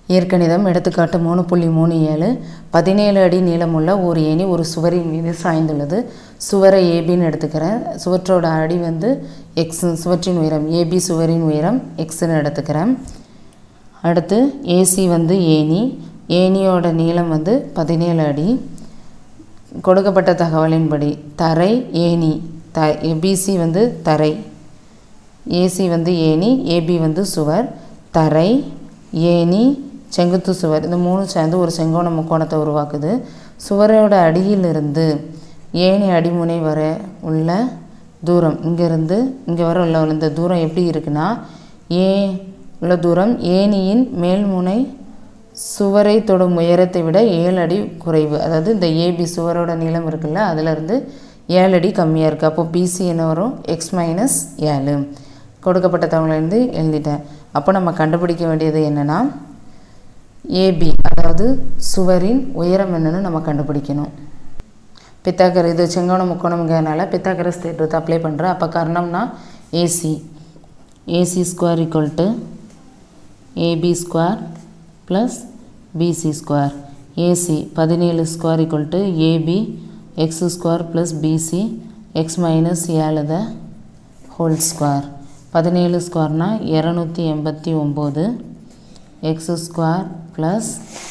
இயற்கணிதம் எடுத்துக்காட்டு மூணு புள்ளி மூணு ஏழு பதினேழு அடி நீளமுள்ள ஒரு ஏணி ஒரு சுவரின் மீது சாய்ந்துள்ளது சுவரை ஏபின்னு எடுத்துக்கிறேன் சுவற்றோட அடி வந்து எக்ஸ் சுவற்றின் உயரம் ஏபி சுவரின் உயரம் எக்ஸ்ன்னு எடுத்துக்கிறேன் அடுத்து ஏசி வந்து ஏணி ஏணியோட நீளம் வந்து பதினேழு அடி கொடுக்கப்பட்ட தகவலின்படி தரை ஏணி த பிசி வந்து தரை ஏசி வந்து ஏணி ஏபி வந்து சுவர் தரை ஏணி செங்குத்து சுவர் இந்த மூணு சேர்ந்து ஒரு செங்கோண முக்கோணத்தை உருவாக்குது சுவரோட அடியிலிருந்து ஏணி அடிமுனை வர உள்ள தூரம் இங்கேருந்து இங்கே வர உள்ள இந்த தூரம் எப்படி இருக்குன்னா ஏ உள்ள தூரம் ஏணியின் மேல்முனை சுவரை தொடும் உயரத்தை விட ஏழு அடி குறைவு அதாவது இந்த ஏபி சுவரோட நீளம் இருக்குல்ல அதிலிருந்து ஏழு அடி கம்மியாக இருக்குது அப்போது பிசி என்ன வரும் எக்ஸ் மைனஸ் ஏழு கொடுக்கப்பட்ட தகவலேருந்து எழுதிட்டேன் அப்போ நம்ம கண்டுபிடிக்க வேண்டியது என்னென்னா ஏபி அதாவது சுவரின் உயரம் என்னன்னு நம்ம கண்டுபிடிக்கணும் பித்தாக்கர் இது செங்கோண முக்கோணம்ங்கிறதுனால பித்தாக்கரஸ் தேற்றத்தை அப்ளை பண்ணுறேன் அப்போ கர்ணம்னா AC AC square equal to AB square plus BC square AC பதினேழு square equal to AB x square plus BC x minus ஏழு த ஹோல் ஸ்கொயர் பதினேழு ஸ்கொயர்னா இரநூத்தி எண்பத்தி ஒம்பது x square plus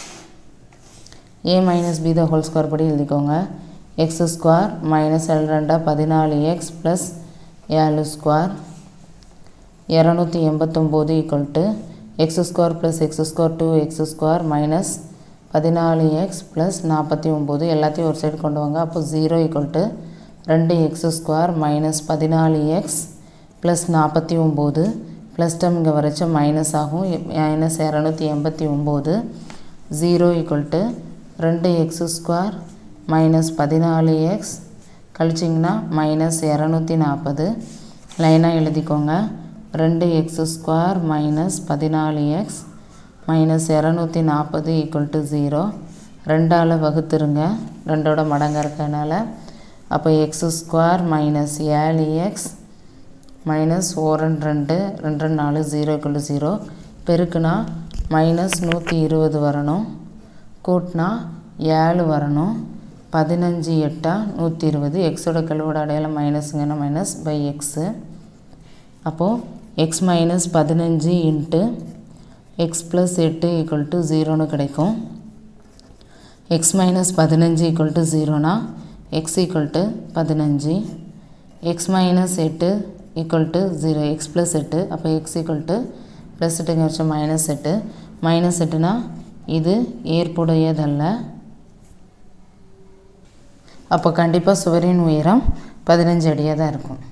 A minus B the whole square படி எழுதிக்கோங்க X square minus L ரெண்டா பதினாலு எக்ஸ் ப்ளஸ் ஏழு ஸ்கொயர் இரநூத்தி எண்பத்தொம்போது equal to x square plus x square two x square minus பதினாலு எக்ஸ் ப்ளஸ் நாற்பத்தி ஒம்பது எல்லாத்தையும் ஒரு சைடு கொண்டு வாங்க அப்போ ஜீரோ ஈக்குவல் டு ரெண்டு எக்ஸ் ஸ்கொயர் மைனஸ் பதினாலு எக்ஸ் ப்ளஸ் நாற்பத்தி ஒம்பது ப்ளஸ் டம் இங்கே வரைச்ச மைனஸ் ஆகும் மைனஸ் இரநூத்தி எண்பத்தி ஒம்பது ஜீரோ ஈக்குவல் டு ரெண்டு எக்ஸ் ஸ்கொயர் மைனஸ் பதினாலு எக்ஸ் கழிச்சிங்கன்னா மைனஸ் இரநூத்தி நாற்பது லைனாக எழுதிக்கோங்க ரெண்டு எக்ஸ் ஸ்கொயர் மைனஸ் பதினாலு எக்ஸ் மைனஸ் இரநூத்தி நாற்பது ஈக்குவல் டு ஜீரோ ரெண்டால் வகுத்துருங்க ரெண்டோட மடங்காக இருக்கனால அப்போ எக்ஸ் ஸ்கொயர் மைனஸ் ஏழு எக்ஸ் மைனஸ் ஓரன் ரெண்டு ரெண்டு நாலு ஜீரோ ஈக்குவல் டு ஜீரோ பெருக்குனா மைனஸ் நூற்றி இருபது வரணும் கூட்டினா ஏழு வரணும் பதினஞ்சு எட்டா நூற்றி இருபது எக்ஸோட கழுவோட அடையாளம் மைனஸுங்கன்னா மைனஸ் பை எக்ஸு அப்போது எக்ஸ் மைனஸ் பதினஞ்சு இன்ட்டு எக்ஸ் ப்ளஸ் எட்டு ஈக்குவல் டு ஜீரோன்னு கிடைக்கும் எக்ஸ் மைனஸ் பதினஞ்சு ஈக்குவல் டு ஜீரோனா எக்ஸ் ஈக்குவல் டு பதினஞ்சு எக்ஸ் மைனஸ் எட்டு equal to zero x plus எட்டு அப்போ எக்ஸ் ஈக்குவல் டு ப்ளஸ் எட்டுங்க வச்சோம் மைனஸ் எட்டு மைனஸ் எட்டுனா இது ஏற்புடையதல்ல அப்போ கண்டிப்பாக சுவரின் உயரம் பதினஞ்சு அடியாக தான் இருக்கும்